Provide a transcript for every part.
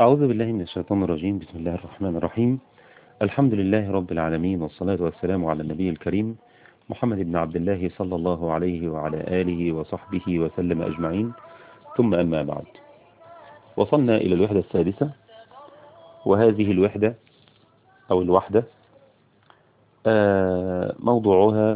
أعوذ بالله من الشيطان الرجيم بسم الله الرحمن الرحيم الحمد لله رب العالمين والصلاة والسلام على النبي الكريم محمد بن عبد الله صلى الله عليه وعلى آله وصحبه وسلم أجمعين ثم أما بعد وصلنا إلى الوحدة السادسة وهذه الوحدة أو الوحدة موضوعها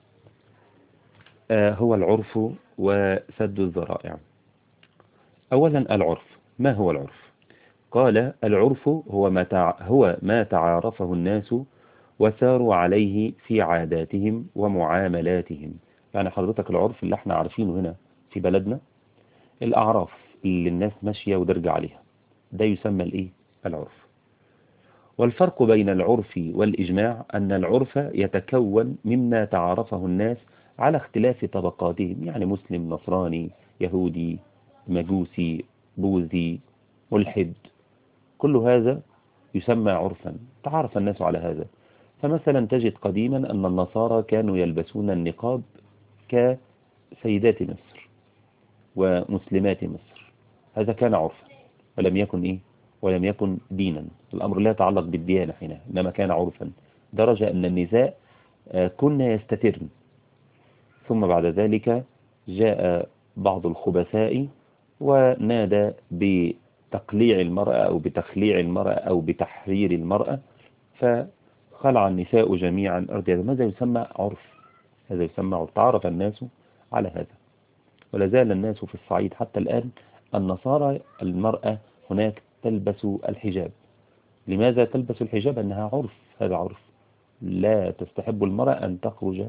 هو العرف وسد الذرائع أولا العرف ما هو العرف قال العرف هو ما تع... هو ما تعارفه الناس وساروا عليه في عاداتهم ومعاملاتهم يعني حضرتك العرف اللي احنا عارفينه هنا في بلدنا الأعراف اللي الناس ماشية ودرجة عليها ده يسمى الايه العرف والفرق بين العرف والإجماع أن العرف يتكون مما تعارفه الناس على اختلاف طبقاتهم يعني مسلم نصراني يهودي مجوسي بوذي ملحد كل هذا يسمى عرفا تعرف الناس على هذا فمثلا تجد قديما أن النصارى كانوا يلبسون النقاب كسيدات مصر ومسلمات مصر هذا كان عرفا ولم يكن إيه ولم يكن دينا الأمر لا يتعلق بالديانة حينها إنما كان عرفا درجة أن النساء كنا يستترن ثم بعد ذلك جاء بعض الخبثاء ونادى بتقليع المرأة أو بتخليع المرأة أو بتحرير المرأة فخلع النساء جميعا أرض هذا ماذا يسمى عرف هذا يسمى عرف تعرف الناس على هذا ولا زال الناس في الصعيد حتى الآن النصارى المرأة هناك تلبس الحجاب لماذا تلبس الحجاب أنها عرف هذا عرف لا تستحب المرأة أن تخرج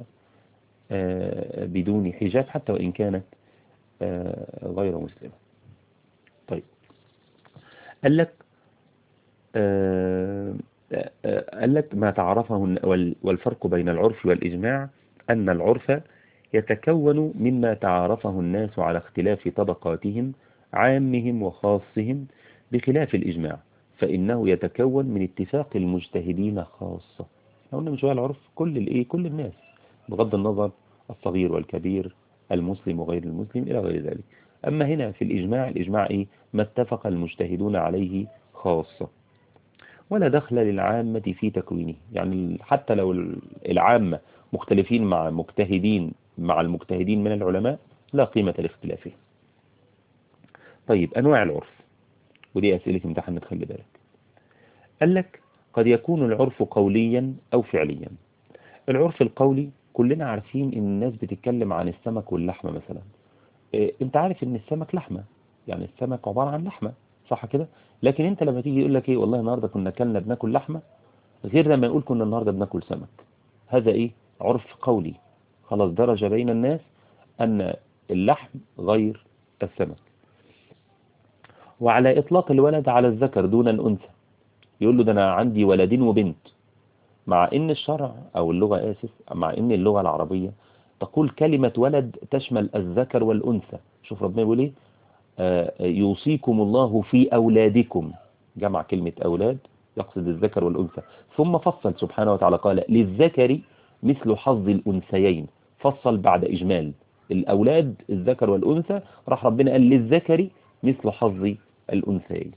بدون حجاب حتى وإن كانت غير مسلمة طيب قال لك قال لك ما تعرفه والفرق بين العرف والإجماع أن العرف يتكون مما تعارفه الناس على اختلاف طبقاتهم عامهم وخاصهم بخلاف الإجماع فإنه يتكون من اتفاق المجتهدين خاصة قلنا من شوية العرف كل الإيه كل الناس بغض النظر الصغير والكبير المسلم وغير المسلم إلى غير ذلك أما هنا في الإجماع الإجماع إيه ما اتفق المجتهدون عليه خاصة ولا دخل للعامة في تكوينه يعني حتى لو العامة مختلفين مع مجتهدين مع المجتهدين من العلماء لا قيمة لاختلافهم طيب أنواع العرف ودي أسئلة امتحان تخلي بالك قال لك قد يكون العرف قوليا أو فعليا العرف القولي كلنا عارفين ان الناس بتتكلم عن السمك واللحمة مثلا إيه انت عارف ان السمك لحمة يعني السمك عبارة عن لحمة صح كده لكن انت لما تيجي يقول لك ايه والله النهاردة كنا كلنا بناكل لحمة غير لما يقول كنا النهاردة بناكل سمك هذا ايه عرف قولي خلاص درجة بين الناس ان اللحم غير السمك وعلى اطلاق الولد على الذكر دون الانثى يقول له ده انا عندي ولدين وبنت مع ان الشرع او اللغة اسف مع ان اللغة العربية تقول كلمة ولد تشمل الذكر والانثى شوف ربنا يقول ايه آه يوصيكم الله في اولادكم جمع كلمة اولاد يقصد الذكر والانثى ثم فصل سبحانه وتعالى قال للذكر مثل حظ الانثيين فصل بعد اجمال الاولاد الذكر والانثى راح ربنا قال للذكر مثل حظ الانثيين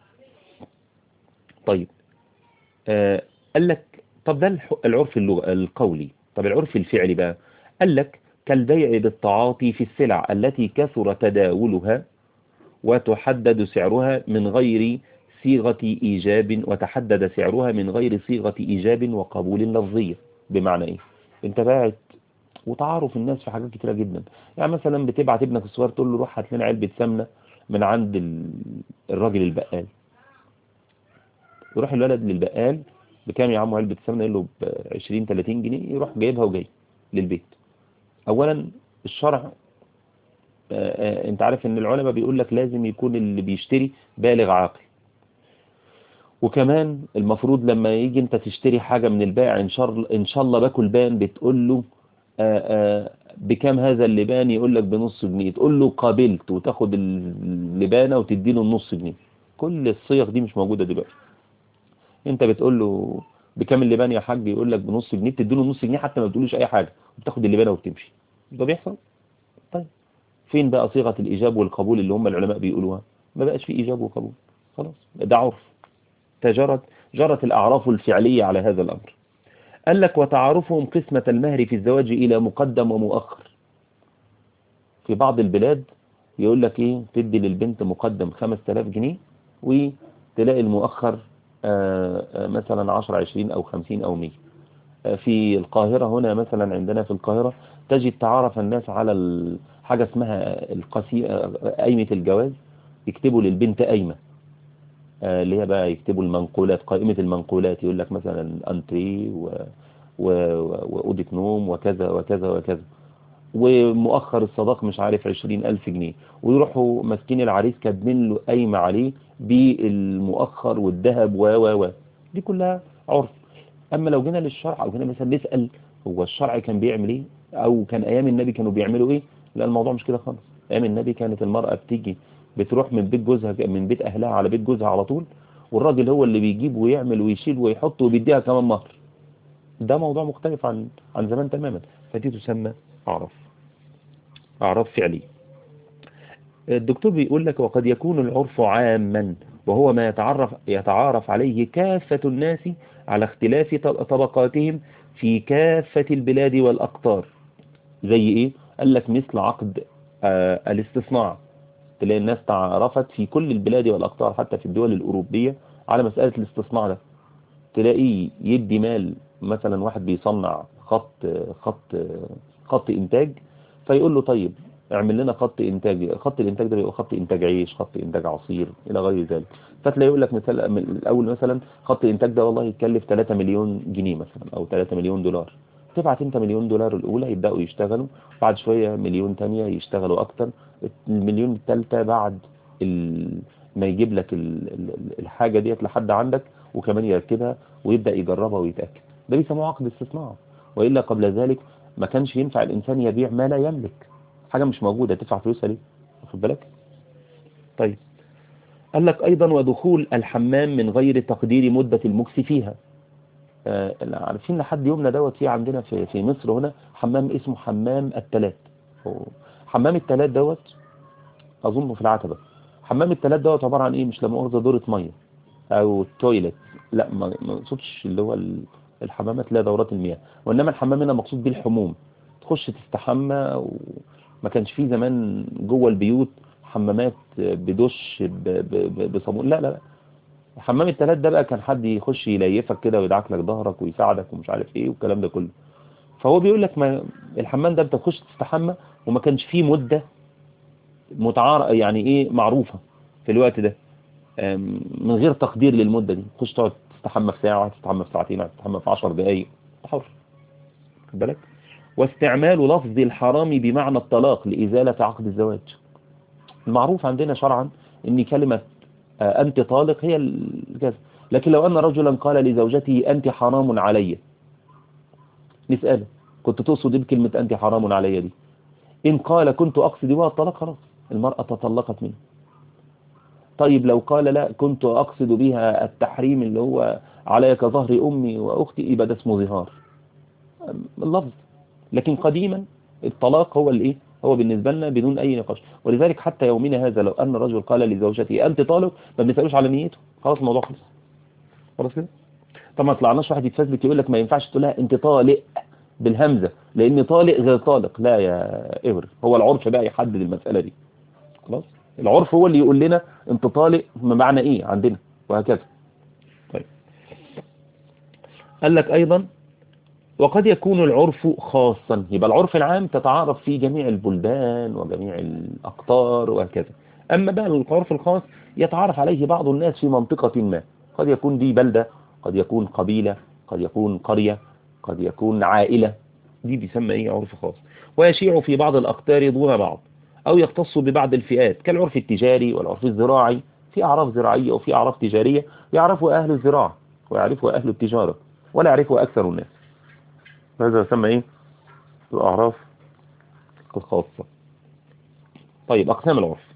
طيب آه قال لك طب ده العرف اللغة القولي طب العرف الفعلي بقى قال لك كالبيع بالتعاطي في السلع التي كثر تداولها وتحدد سعرها من غير صيغة إيجاب وتحدد سعرها من غير صيغة إيجاب وقبول لفظية بمعنى إيه انت باعت وتعارف الناس في حاجات كتيرة جدا يعني مثلا بتبعت ابنك الصغير تقول له روح هات لنا علبة سمنة من عند الراجل البقال يروح الولد للبقال بكام يا عم علبة سمنة يقول له ب 20 30 جنيه يروح جايبها وجاي للبيت اولا الشرع آآ آآ انت عارف ان العلماء بيقول لك لازم يكون اللي بيشتري بالغ عاقل وكمان المفروض لما يجي انت تشتري حاجة من البائع ان شاء الله ان شاء الله باكل بان بتقول له آآ بكام هذا اللبان يقول لك بنص جنيه تقول له قابلت وتاخد اللبانة وتدي له النص جنيه كل الصيغ دي مش موجودة دلوقتي انت بتقول له بكام اللبان يا حاج يقول لك بنص جنيه تدي له نص جنيه حتى ما بتقولوش اي حاجة وبتاخد اللبانة وبتمشي ده بيحصل طيب فين بقى صيغة الايجاب والقبول اللي هم العلماء بيقولوها ما بقاش في ايجاب وقبول خلاص ده عرف تجرت جرت الأعراف الفعلية على هذا الأمر قال لك وتعارفهم قسمة المهر في الزواج إلى مقدم ومؤخر في بعض البلاد يقول لك إيه تدي للبنت مقدم 5000 جنيه وتلاقي المؤخر آآ آآ مثلا 10 20 أو 50 أو 100 في القاهرة هنا مثلا عندنا في القاهرة تجد تعارف الناس على حاجة اسمها القسي قايمة الجواز يكتبوا للبنت قايمة اللي هي بقى يكتبوا المنقولات قائمة المنقولات يقول لك مثلا انتري و... و... وأوضة نوم وكذا وكذا وكذا ومؤخر الصداق مش عارف عشرين ألف جنيه ويروحوا ماسكين العريس كاتبين له قايمة عليه بالمؤخر والذهب و و و دي كلها عرف أما لو جينا للشرع أو جينا مثلا نسأل هو الشرع كان بيعمل إيه أو كان أيام النبي كانوا بيعملوا إيه لا الموضوع مش كده خالص أيام النبي كانت المرأة بتيجي بتروح من بيت جوزها من بيت أهلها على بيت جوزها على طول والراجل هو اللي بيجيب ويعمل ويشيل ويحط وبيديها كمان مهر ده موضوع مختلف عن عن زمان تماما فدي تسمى أعراف أعراف فعلي الدكتور بيقول لك وقد يكون العرف عاما وهو ما يتعرف يتعارف عليه كافة الناس على اختلاف طبقاتهم في كافة البلاد والأقطار زي إيه؟ قال لك مثل عقد آه الاستصناع تلاقي الناس تعرفت في كل البلاد والأقطار حتى في الدول الأوروبية على مسألة الاستصناع ده تلاقيه يدي مال مثلا واحد بيصنع خط خط خط إنتاج فيقول له طيب اعمل لنا خط إنتاج خط الإنتاج ده بيبقى خط إنتاج عيش خط إنتاج عصير إلى غير ذلك فتلاقي يقول لك مثال الأول مثلا خط الإنتاج ده والله يتكلف 3 مليون جنيه مثلا أو 3 مليون دولار تبعت انت مليون دولار الأولى يبدأوا يشتغلوا بعد شوية مليون تانية يشتغلوا أكتر المليون الثالثة بعد ما يجيب لك الحاجة ديت لحد عندك وكمان يركبها ويبدأ يجربها ويتأكد ده بيسموه عقد استصناع وإلا قبل ذلك ما كانش ينفع الإنسان يبيع ما لا يملك حاجة مش موجودة تدفع فلوسها ليه واخد بالك طيب قال لك أيضا ودخول الحمام من غير تقدير مدة المكس فيها آه عارفين لحد يومنا دوت في عندنا في في مصر هنا حمام اسمه حمام التلات حمام التلات دوت اظن في العتبة حمام التلات دوت عبارة عن ايه مش لما مؤاخذة دورة مية او تويلت لا ما مقصودش اللي هو الحمامات لا دورات المياه وانما الحمام هنا مقصود بيه الحموم تخش تستحمى وما كانش فيه زمان جوه البيوت حمامات بدش بصابون لا لا لا حمام التلات ده بقى كان حد يخش يليفك كده ويدعك لك ظهرك ويساعدك ومش عارف ايه والكلام ده كله فهو بيقول لك ما الحمام ده انت تخش تستحمى وما كانش فيه مدة متعار يعني ايه معروفة في الوقت ده من غير تقدير للمدة دي تخش تقعد تستحمى في ساعة تستحمى في ساعتين تستحمى في 10 دقايق حر خد بالك واستعمال لفظ الحرام بمعنى الطلاق لإزالة عقد الزواج المعروف عندنا شرعا ان كلمة أنت طالق هي الكذا لكن لو أن رجلا قال لزوجته أنت حرام علي نسأله كنت تقصد بكلمة أنت حرام علي دي إن قال كنت أقصد بها الطلاق خلاص المرأة تطلقت منه طيب لو قال لا كنت أقصد بها التحريم اللي هو علي كظهر أمي وأختي يبقى ده اسمه ظهار اللفظ لكن قديما الطلاق هو الايه هو بالنسبة لنا بدون أي نقاش ولذلك حتى يومنا هذا لو أن الرجل قال لزوجته أنت طالق ما بنسألوش على نيته خلاص الموضوع خلص خلاص كده طب ما طلعناش واحد يتفزلك يقول لك ما ينفعش تقول لها أنت طالق بالهمزة لأن طالق غير طالق لا يا إبر هو العرف بقى يحدد المسألة دي خلاص العرف هو اللي يقول لنا أنت طالق ما معنى إيه عندنا وهكذا طيب قال لك أيضا وقد يكون العرف خاصا يبقى العرف العام تتعارف في جميع البلدان وجميع الأقطار وهكذا أما بقى العرف الخاص يتعارف عليه بعض الناس في منطقة ما قد يكون دي بلدة قد يكون قبيلة قد يكون قرية قد يكون عائلة دي بيسمى ايه عرف خاص ويشيع في بعض الأقطار دون بعض أو يختص ببعض الفئات كالعرف التجاري والعرف الزراعي في أعراف زراعية وفي أعراف تجارية يعرفها أهل الزراعة ويعرفها أهل التجارة ولا يعرفها أكثر الناس هذا يسمى ايه الأعراف الخاصة طيب أقسام العرف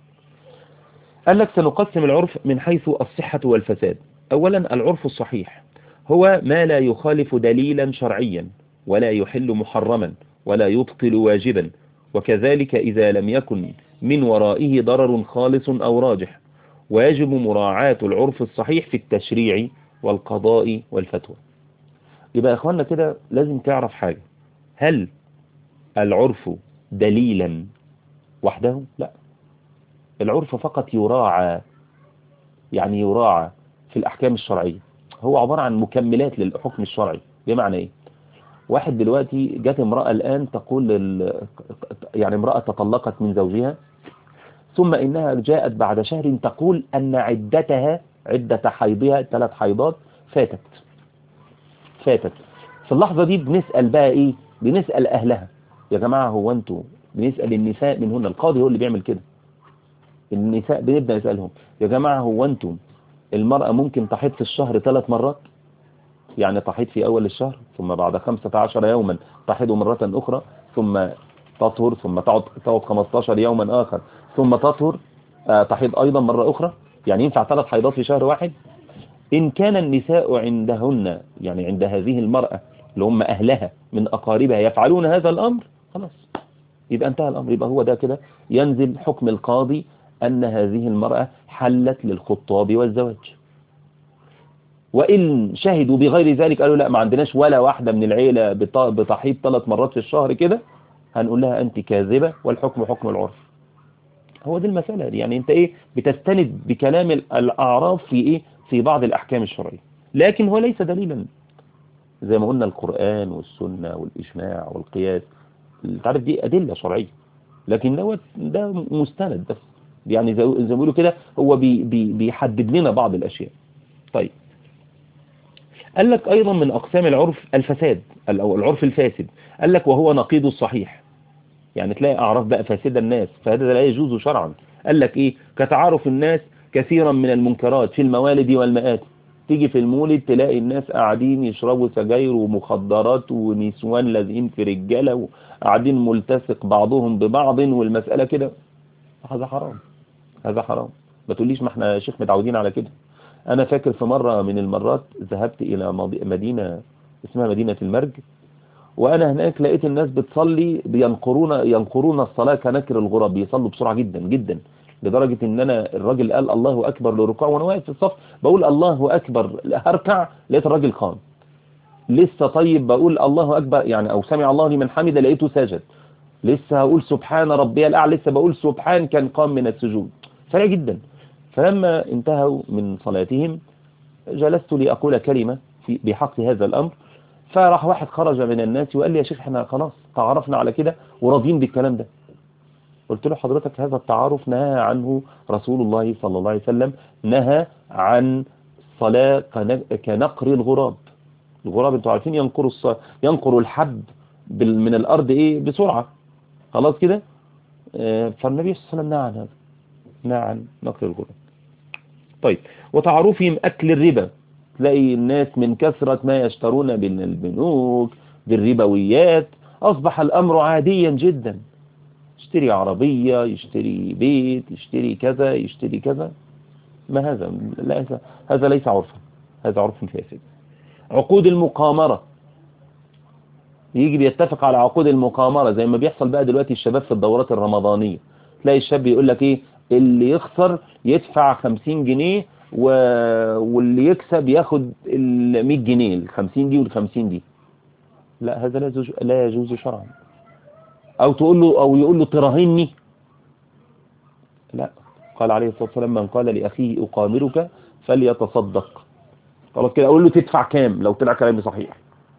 قال لك سنقسم العرف من حيث الصحة والفساد أولا العرف الصحيح هو ما لا يخالف دليلا شرعيا ولا يحل محرما ولا يبطل واجبا وكذلك إذا لم يكن من ورائه ضرر خالص أو راجح ويجب مراعاة العرف الصحيح في التشريع والقضاء والفتوى يبقى يا اخوانا كده لازم تعرف حاجة هل العرف دليلا وحده لا العرف فقط يراعى يعني يراعى في الأحكام الشرعية هو عبارة عن مكملات للحكم الشرعي بمعنى ايه واحد دلوقتي جت امرأة الآن تقول لل... يعني امرأة تطلقت من زوجها ثم إنها جاءت بعد شهر تقول أن عدتها عدة حيضها ثلاث حيضات فاتت فاتت في اللحظة دي بنسأل بقى إيه بنسأل أهلها يا جماعة هو أنتوا بنسأل النساء من هنا القاضي هو اللي بيعمل كده النساء بنبدأ نسألهم يا جماعة هو أنتم المرأة ممكن تحيض في الشهر ثلاث مرات يعني تحيض في أول الشهر ثم بعد خمسة عشر يوما تحيض مرة أخرى ثم تطهر ثم تقعد تقعد 15 يوما آخر ثم تطهر آه تحيض أيضا مرة أخرى يعني ينفع ثلاث حيضات في شهر واحد إن كان النساء عندهن يعني عند هذه المرأة اللي هم أهلها من أقاربها يفعلون هذا الأمر خلاص يبقى انتهى الأمر يبقى هو ده كده ينزل حكم القاضي أن هذه المرأة حلت للخطاب والزواج وإن شهدوا بغير ذلك قالوا لا ما عندناش ولا واحدة من العيلة بتحيض ثلاث مرات في الشهر كده هنقول لها أنت كاذبة والحكم حكم العرف هو دي المسألة يعني أنت إيه بتستند بكلام الأعراف في إيه في بعض الأحكام الشرعية لكن هو ليس دليلا زي ما قلنا القرآن والسنة والإجماع والقياس تعرف دي أدلة شرعية لكن دوت ده مستند بس يعني زي ما بيقولوا كده هو بي بي بيحدد لنا بعض الأشياء طيب قال لك أيضا من أقسام العرف الفساد أو العرف الفاسد قال لك وهو نقيض الصحيح يعني تلاقي أعراف بقى فاسدة الناس فهذا لا يجوز شرعا قال لك إيه كتعارف الناس كثيرا من المنكرات في الموالد والمآتي تيجي في المولد تلاقي الناس قاعدين يشربوا سجاير ومخدرات ونسوان لازقين في رجاله وقاعدين ملتصق بعضهم ببعض والمسألة كده هذا حرام هذا حرام ما تقوليش ما احنا يا شيخ متعودين على كده انا فاكر في مرة من المرات ذهبت الى مدينة اسمها مدينة المرج وانا هناك لقيت الناس بتصلي بينقرون ينقرون الصلاة كنكر الغراب بيصلوا بسرعة جدا جدا لدرجة ان انا الراجل قال الله اكبر للركوع وانا واقف في الصف بقول الله اكبر هركع لقيت الراجل قام لسه طيب بقول الله اكبر يعني او سمع الله لمن حمد لقيته ساجد لسه هقول سبحان ربي الاعلى لسه بقول سبحان كان قام من السجود سريع جدا فلما انتهوا من صلاتهم جلست لأقول كلمة في بحق هذا الأمر فراح واحد خرج من الناس وقال لي يا شيخ احنا خلاص تعرفنا على كده وراضيين بالكلام ده قلت له حضرتك هذا التعارف نهى عنه رسول الله صلى الله عليه وسلم نهى عن صلاة كنقر الغراب الغراب انتوا عارفين ينقر الص... ينقر الحب بال... من الأرض ايه بسرعة خلاص كده اه فالنبي صلى الله عليه وسلم نهى عن هذا نهى عن نقر الغراب طيب وتعرفهم أكل الربا تلاقي الناس من كثرة ما يشترون بالبنوك بالربويات أصبح الأمر عاديا جدا يشتري عربية يشتري بيت يشتري كذا يشتري كذا ما هذا لا هذا ليس عرفا هذا عرف فاسد عقود المقامرة يجي بيتفق على عقود المقامرة زي ما بيحصل بقى دلوقتي الشباب في الدورات الرمضانية تلاقي الشاب يقول لك ايه اللي يخسر يدفع 50 جنيه و... واللي يكسب ياخد ال 100 جنيه ال 50 دي وال 50 دي لا هذا لا يجوز لا يجوز شرعا او تقول له او يقول له تراهني لا قال عليه الصلاه والسلام من قال لاخيه اقامرك فليتصدق خلاص كده اقول له تدفع كام لو طلع كلامي صحيح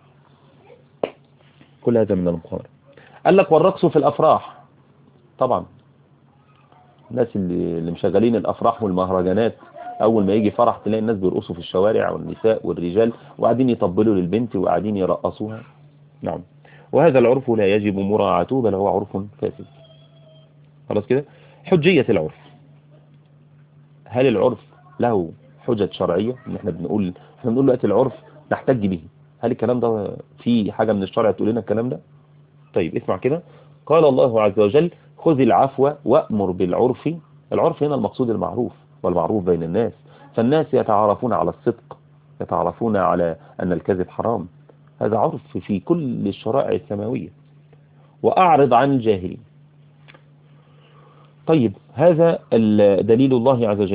كل هذا من المقامره قال لك والرقص في الافراح طبعا الناس اللي, اللي مشغلين الافراح والمهرجانات اول ما يجي فرح تلاقي الناس بيرقصوا في الشوارع والنساء والرجال وقاعدين يطبلوا للبنت وقاعدين يرقصوها نعم وهذا العرف لا يجب مراعاته بل هو عرف فاسد خلاص كده حجية العرف هل العرف له حجج شرعية ان احنا بنقول احنا بنقول دلوقتي العرف نحتج به هل الكلام ده في حاجة من الشرع تقول لنا الكلام ده طيب اسمع كده قال الله عز وجل خذ العفو وأمر بالعرف العرف هنا المقصود المعروف والمعروف بين الناس فالناس يتعارفون على الصدق يتعارفون على أن الكذب حرام هذا عرف في كل الشرائع السماوية وأعرض عن الجاهلين طيب هذا دليل الله عز وجل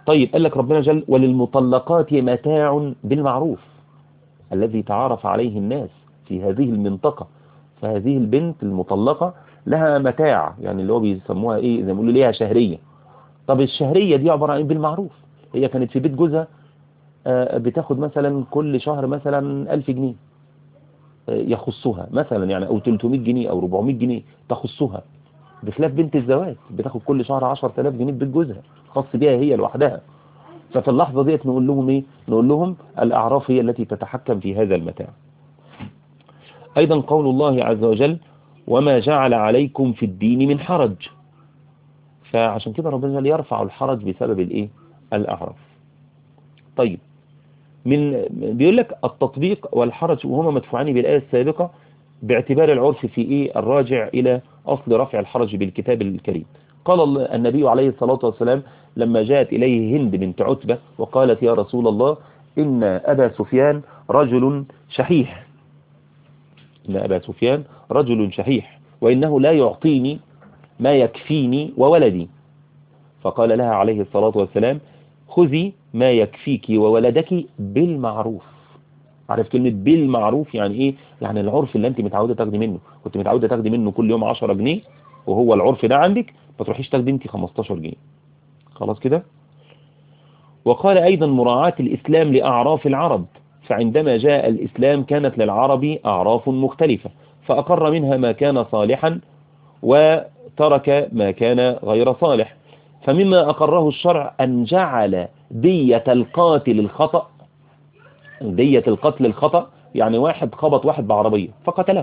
طيب قال لك ربنا جل وللمطلقات متاع بالمعروف الذي تعارف عليه الناس في هذه المنطقة فهذه البنت المطلقة لها متاع يعني اللي هو بيسموها ايه زي ما بيقولوا ليها شهرية طب الشهرية دي عبارة عن بالمعروف هي كانت في بيت جوزها بتاخد مثلا كل شهر مثلا 1000 جنيه يخصها مثلا يعني او 300 جنيه او 400 جنيه تخصها بخلاف بنت الزواج بتاخد كل شهر 10000 جنيه في بيت جوزها خاص بيها هي لوحدها ففي اللحظة ديت نقول لهم ايه نقول لهم الاعراف هي التي تتحكم في هذا المتاع ايضا قول الله عز وجل وما جعل عليكم في الدين من حرج فعشان كده ربنا يرفع الحرج بسبب الايه الاعراف طيب من بيقول لك التطبيق والحرج وهما مدفوعان بالآية السابقة باعتبار العرف في إيه الراجع إلى أصل رفع الحرج بالكتاب الكريم قال النبي عليه الصلاة والسلام لما جاءت إليه هند بنت عتبة وقالت يا رسول الله إن أبا سفيان رجل شحيح إن أبا سفيان رجل شحيح وإنه لا يعطيني ما يكفيني وولدي فقال لها عليه الصلاة والسلام خذي ما يكفيك وولدك بالمعروف عارف كلمة بالمعروف يعني ايه يعني العرف اللي انت متعودة تاخدي منه كنت متعودة تاخدي منه كل يوم 10 جنيه وهو العرف ده عندك ما تروحيش تاخدي انت 15 جنيه خلاص كده وقال ايضا مراعاة الاسلام لاعراف العرب فعندما جاء الاسلام كانت للعرب اعراف مختلفة فاقر منها ما كان صالحا وترك ما كان غير صالح فمما أقره الشرع أن جعل دية القاتل الخطأ دية القتل الخطأ يعني واحد خبط واحد بعربية فقتله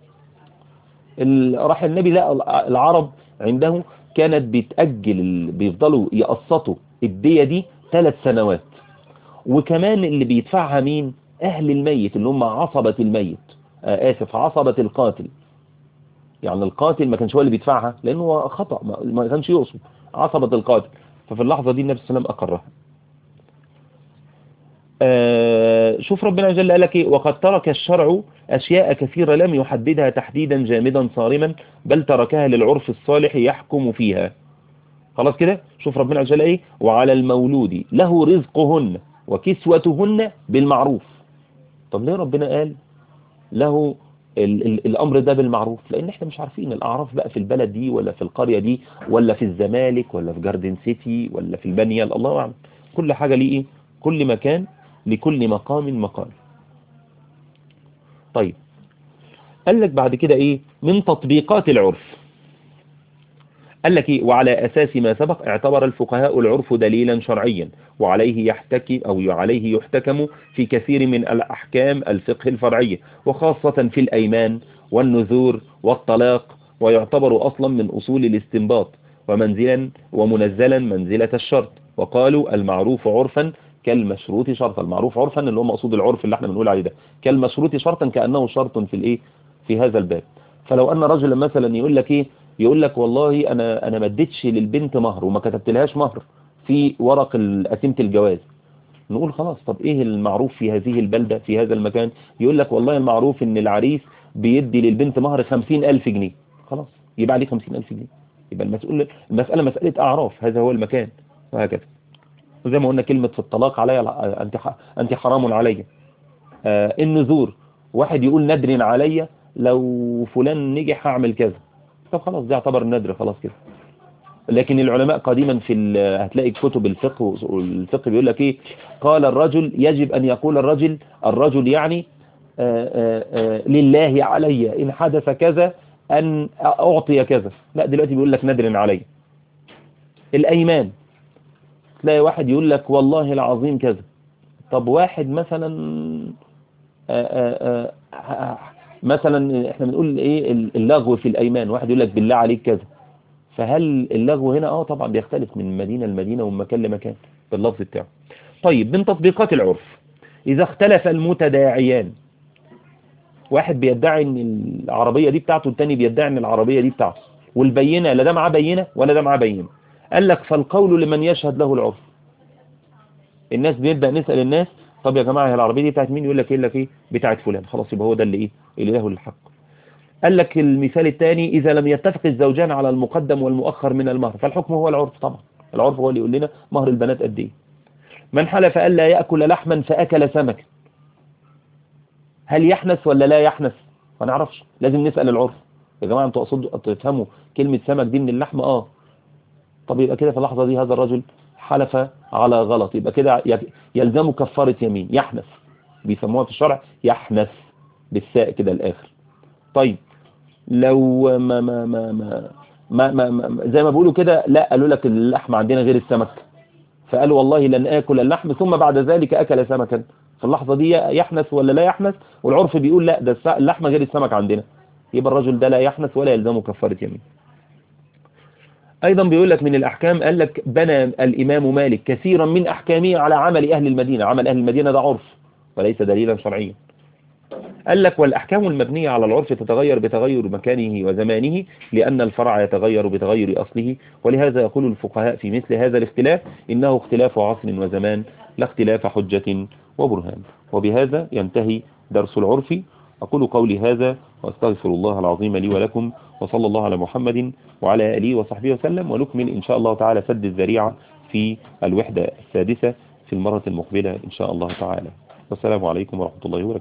راح النبي لا العرب عنده كانت بتأجل بيفضلوا يقسطوا الدية دي ثلاث سنوات وكمان اللي بيدفعها مين أهل الميت اللي هم عصبة الميت آه آسف عصبة القاتل يعني القاتل ما كانش هو اللي بيدفعها لأنه خطأ ما كانش يقصد عصبة القاتل ففي اللحظة دي النبي صلى الله عليه وسلم أقرها آه شوف ربنا جل قال لك ايه وقد ترك الشرع أشياء كثيرة لم يحددها تحديدا جامدا صارما بل تركها للعرف الصالح يحكم فيها خلاص كده شوف ربنا جل ايه وعلى المولود له رزقهن وكسوتهن بالمعروف طب ليه ربنا قال له ال ال الامر ده بالمعروف لان احنا مش عارفين الاعراف بقى في البلد دي ولا في القرية دي ولا في الزمالك ولا في جاردن سيتي ولا في البنية الله اعلم كل حاجة ليه ايه كل مكان لكل مقام مقال طيب قال لك بعد كده ايه من تطبيقات العرف قال لك ايه وعلى اساس ما سبق اعتبر الفقهاء العرف دليلا شرعيا وعليه يحتكم او عليه يحتكم في كثير من الاحكام الفقه الفرعية وخاصة في الايمان والنذور والطلاق ويعتبر اصلا من اصول الاستنباط ومنزلا ومنزلا منزلة الشرط وقالوا المعروف عرفا كالمشروط شرطا المعروف عرفا اللي هو مقصود العرف اللي احنا بنقول عليه ده كالمشروط شرطا كأنه شرط في الايه في هذا الباب فلو ان رجلا مثلا يقول لك ايه يقول لك والله انا انا ما اديتش للبنت مهر وما كتبتلهاش مهر في ورق قسيمه الجواز نقول خلاص طب ايه المعروف في هذه البلدة في هذا المكان يقول لك والله المعروف ان العريس بيدي للبنت مهر خمسين الف جنيه خلاص يبقى عليه خمسين الف جنيه يبقى المسؤول المسألة مسألة اعراف هذا هو المكان وهكذا زي ما قلنا كلمة في الطلاق علي انت انت حرام علي آه النذور واحد يقول ندر علي لو فلان نجح هعمل كذا طب خلاص ده يعتبر الندر خلاص كده لكن العلماء قديما في هتلاقي كتب الفقه والفقه بيقول لك ايه قال الرجل يجب ان يقول الرجل الرجل يعني آآ آآ لله علي ان حدث كذا ان اعطي كذا لا دلوقتي بيقول لك ندر علي الايمان تلاقي واحد يقول لك والله العظيم كذا طب واحد مثلا آآ مثلا احنا بنقول ايه اللغو في الايمان واحد يقول لك بالله عليك كذا فهل اللغو هنا اه طبعا بيختلف من مدينة لمدينة ومن مكان لمكان باللفظ بتاعه طيب من تطبيقات العرف اذا اختلف المتداعيان واحد بيدعي ان العربية دي بتاعته التاني بيدعي ان العربية دي بتاعته والبينة لا ده معاه بينة ولا ده معاه بينة قال لك فالقول لمن يشهد له العرف الناس بيبدأ نسأل الناس طب يا جماعة هي العربية دي بتاعت مين يقول لك ايه لك ايه بتاعت فلان خلاص يبقى هو ده اللي ايه اللي له الحق قال لك المثال الثاني إذا لم يتفق الزوجان على المقدم والمؤخر من المهر فالحكم هو العرف طبعا العرف هو اللي يقول لنا مهر البنات قد ايه من حلف ألا يأكل لحما فأكل سمكا هل يحنث ولا لا يحنث ما نعرفش لازم نسأل العرف يا جماعة انتوا اقصدوا تفهموا كلمة سمك دي من اللحم اه طب يبقى كده في اللحظة دي هذا الرجل حلف على غلط يبقى كده يلزمه كفارة يمين يحنث بيسموها في الشرع يحنث بالساء كده الاخر طيب لو ما ما ما ما ما, ما, ما زي ما بيقولوا كده لا قالوا لك اللحم عندنا غير السمك فقال والله لن آكل اللحم ثم بعد ذلك أكل سمكا في اللحظة دي يحنث ولا لا يحنث والعرف بيقول لا ده اللحم غير السمك عندنا يبقى الرجل ده لا يحنث ولا يلزمه كفارة يمين أيضا بيقول لك من الأحكام قال لك بنى الإمام مالك كثيرا من أحكامه على عمل أهل المدينة عمل أهل المدينة ده عرف وليس دليلا شرعيا قال لك والأحكام المبنية على العرف تتغير بتغير مكانه وزمانه لأن الفرع يتغير بتغير أصله ولهذا يقول الفقهاء في مثل هذا الاختلاف إنه اختلاف عصر وزمان لا اختلاف حجة وبرهان وبهذا ينتهي درس العرف أقول قولي هذا وأستغفر الله العظيم لي ولكم وصلى الله على محمد وعلى آله وصحبه وسلم ونكمل إن شاء الله تعالى سد الذريعة في الوحدة السادسة في المرة المقبلة إن شاء الله تعالى والسلام عليكم ورحمة الله وبركاته